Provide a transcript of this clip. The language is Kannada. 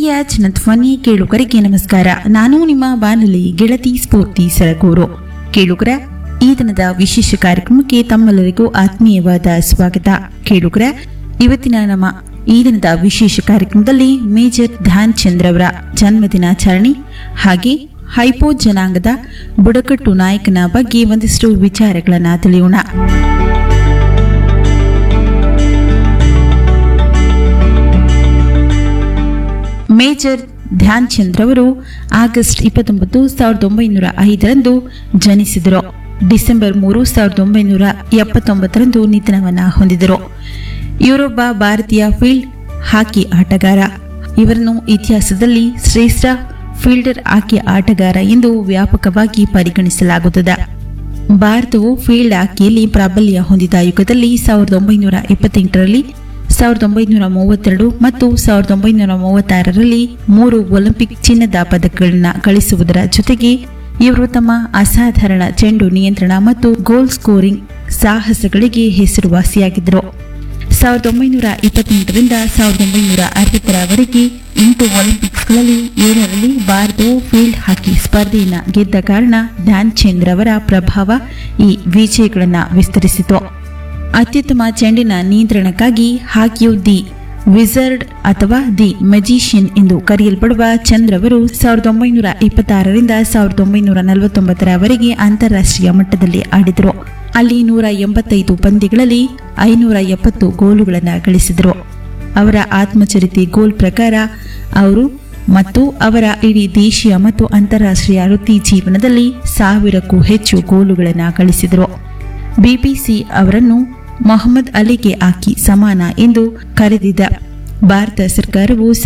ಪ್ರೀತಿಯ ಜನಧ್ವನಿ ಕೇಳುಗರಿಗೆ ನಮಸ್ಕಾರ ನಾನು ನಿಮ್ಮ ಬಾನುಲಿ ಗೆಳತಿ ಸ್ಫೂರ್ತಿ ಸರಗೂರು ಕೇಳುಗರ ಈ ದಿನದ ವಿಶೇಷ ಕಾರ್ಯಕ್ರಮಕ್ಕೆ ತಮ್ಮೆಲ್ಲರಿಗೂ ಆತ್ಮೀಯವಾದ ಸ್ವಾಗತ ಕೇಳುಗರ ಇವತ್ತಿನ ನಮ್ಮ ಈ ದಿನದ ವಿಶೇಷ ಕಾರ್ಯಕ್ರಮದಲ್ಲಿ ಮೇಜರ್ ಧ್ಯಾನ್ ಚಂದ್ರ ಅವರ ಜನ್ಮದಿನಾಚರಣೆ ಹಾಗೆ ಹೈಪೋ ಜನಾಂಗದ ಬುಡಕಟ್ಟು ನಾಯಕನ ಬಗ್ಗೆ ಒಂದಿಷ್ಟು ವಿಚಾರಗಳನ್ನು ತಿಳಿಯೋಣ ಮೇಜರ್ ಧ್ಯಾನ್ ಚಂದ್ರ ಅವರು ಆಗಸ್ಟ್ ಇಪ್ಪತ್ತೊಂಬತ್ತು ಸಾವಿರದ ಒಂಬೈನೂರ ಐದರಂದು ಜನಿಸಿದರು ಡಿಸೆಂಬರ್ ಮೂರು ಸಾವಿರದ ಒಂಬೈನೂರ ಎಪ್ಪತ್ತೊಂಬತ್ತರಂದು ನಿಧನವನ್ನ ಹೊಂದಿದರು ಇವರೊಬ್ಬ ಭಾರತೀಯ ಫೀಲ್ಡ್ ಹಾಕಿ ಆಟಗಾರ ಇವರನ್ನು ಇತಿಹಾಸದಲ್ಲಿ ಶ್ರೇಷ್ಠ ಫೀಲ್ಡರ್ ಹಾಕಿ ಆಟಗಾರ ಎಂದು ವ್ಯಾಪಕವಾಗಿ ಪರಿಗಣಿಸಲಾಗುತ್ತದೆ ಭಾರತವು ಫೀಲ್ಡ್ ಹಾಕಿಯಲ್ಲಿ ಪ್ರಾಬಲ್ಯ ಹೊಂದಿದ ಯುಗದಲ್ಲಿ ಸಾವಿರದ ಒಂಬೈನೂರ ಇಪ್ಪತ್ತೆಂಟರಲ್ಲಿ ಸಾವಿರದ ಒಂಬೈನೂರ ಮೂವತ್ತೆರಡು ಮತ್ತು ಸಾವಿರದ ಒಂಬೈನೂರ ಮೂವತ್ತಾರರಲ್ಲಿ ಮೂರು ಒಲಿಂಪಿಕ್ ಚಿನ್ನದ ಪದಕಗಳನ್ನು ಗಳಿಸುವುದರ ಜೊತೆಗೆ ಇವರು ತಮ್ಮ ಅಸಾಧಾರಣ ಚೆಂಡು ನಿಯಂತ್ರಣ ಮತ್ತು ಗೋಲ್ ಸ್ಕೋರಿಂಗ್ ಸಾಹಸಗಳಿಗೆ ಹೆಸರುವಾಸಿಯಾಗಿದ್ದರು ಸಾವಿರದ ಒಂಬೈನೂರ ಇಪ್ಪತ್ತೆಂಟರಿಂದ ಸಾವಿರದ ಒಂಬೈನೂರ ಅರವತ್ತರವರೆಗೆ ಎಂಟು ಒಲಿಂಪಿಕ್ಸ್ಗಳಲ್ಲಿ ಏಳರಲ್ಲಿ ಭಾರತವು ಫೀಲ್ಡ್ ಹಾಕಿ ಸ್ಪರ್ಧೆಯನ್ನು ಗೆದ್ದ ಕಾರಣ ಧ್ಯಾನ್ ಚಂದ್ರ ಅವರ ಪ್ರಭಾವ ಈ ವಿಜಯಗಳನ್ನು ವಿಸ್ತರಿಸಿತು ಅತ್ಯುತ್ತಮ ಚೆಂಡಿನ ನಿಯಂತ್ರಣಕ್ಕಾಗಿ ಹಾಕಿಯು ದಿ ವಿಸರ್ಡ್ ಅಥವಾ ದಿ ಮೆಜಿಷಿಯನ್ ಎಂದು ಕರೆಯಲ್ಪಡುವ ಚಂದ್ರ ಅವರು ಸಾವಿರದ ಒಂಬೈನೂರ ಇಪ್ಪತ್ತಾರರಿಂದ ಸಾವಿರದ ಒಂಬೈನೂರ ನಲವತ್ತೊಂಬತ್ತರವರೆಗೆ ಅಂತಾರಾಷ್ಟ್ರೀಯ ಮಟ್ಟದಲ್ಲಿ ಆಡಿದರು ಅಲ್ಲಿ ನೂರ ಎಂಬತ್ತೈದು ಪಂದ್ಯಗಳಲ್ಲಿ ಐನೂರ ಎಪ್ಪತ್ತು ಗೋಲುಗಳನ್ನು ಗಳಿಸಿದರು ಅವರ ಆತ್ಮಚರಿತೆ ಗೋಲ್ ಪ್ರಕಾರ ಅವರು ಮತ್ತು ಅವರ ಇಡೀ ದೇಶೀಯ ಮತ್ತು ಅಂತಾರಾಷ್ಟ್ರೀಯ ವೃತ್ತಿ ಜೀವನದಲ್ಲಿ ಸಾವಿರಕ್ಕೂ ಹೆಚ್ಚು ಗೋಲುಗಳನ್ನು ಗಳಿಸಿದರು ಬಿಬಿಸಿ ಅವರನ್ನು ಮೊಹಮ್ಮದ್ ಅಲಿಗೆ ಹಾಕಿ ಸಮಾನ ಎಂದು ಕರೆದಿದ್ದ ಭಾರತ ಸರ್ಕಾರವು